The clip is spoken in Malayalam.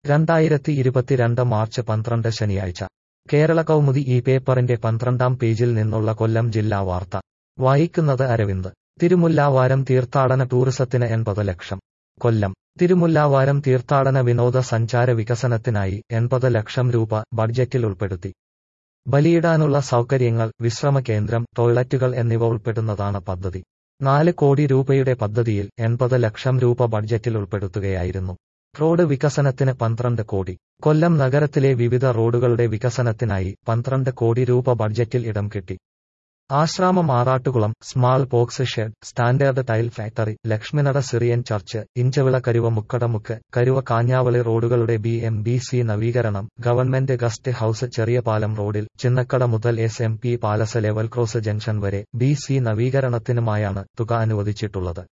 രണ്ടായിരത്തി ഇരുപത്തിരണ്ട് മാർച്ച് പന്ത്രണ്ട് ശനിയാഴ്ച കേരള കൗമുദി ഈ പേപ്പറിന്റെ പന്ത്രണ്ടാം പേജിൽ നിന്നുള്ള കൊല്ലം ജില്ലാ വാർത്ത വായിക്കുന്നത് അരവിന്ദ് തിരുമുല്ലാവാരം തീർത്ഥാടന ടൂറിസത്തിന് എൺപത് ലക്ഷം കൊല്ലം തിരുമുല്ലാവാരം തീർത്ഥാടന വിനോദ സഞ്ചാര വികസനത്തിനായി എൺപത് ലക്ഷം രൂപ ബഡ്ജറ്റിൽ ഉൾപ്പെടുത്തി ബലിയിടാനുള്ള സൗകര്യങ്ങൾ വിശ്രമ കേന്ദ്രം ടോയ്ലറ്റുകൾ എന്നിവ ഉൾപ്പെടുന്നതാണ് പദ്ധതി നാല് കോടി രൂപയുടെ പദ്ധതിയിൽ എൺപത് ലക്ഷം രൂപ ബഡ്ജറ്റിൽ ഉൾപ്പെടുത്തുകയായിരുന്നു റോഡ് വികസനത്തിന് പന്ത്രണ്ട് കോടി കൊല്ലം നഗരത്തിലെ വിവിധ റോഡുകളുടെ വികസനത്തിനായി പന്ത്രണ്ട് കോടി രൂപ ബഡ്ജറ്റിൽ ഇടം കിട്ടി Asramam Arattukulam small box shed standard tile factory Lakshminada Syrian church Inchavila Karuva Mukkadamukku Karuva Kanjavali റോഡുകളുടെ ബി എം ബി സി നവീകരണം ഗവൺമെന്റ് ഗസ്റ്റ് ഹൌസ് ചെറിയ പാലം റോഡിൽ ചിന്നക്കട മുതൽ S M P palace level cross junction വരെ ബി സി നവീകരണത്തിനുമായാണ് തുക അനുവദിച്ചിട്ടുള്ളത്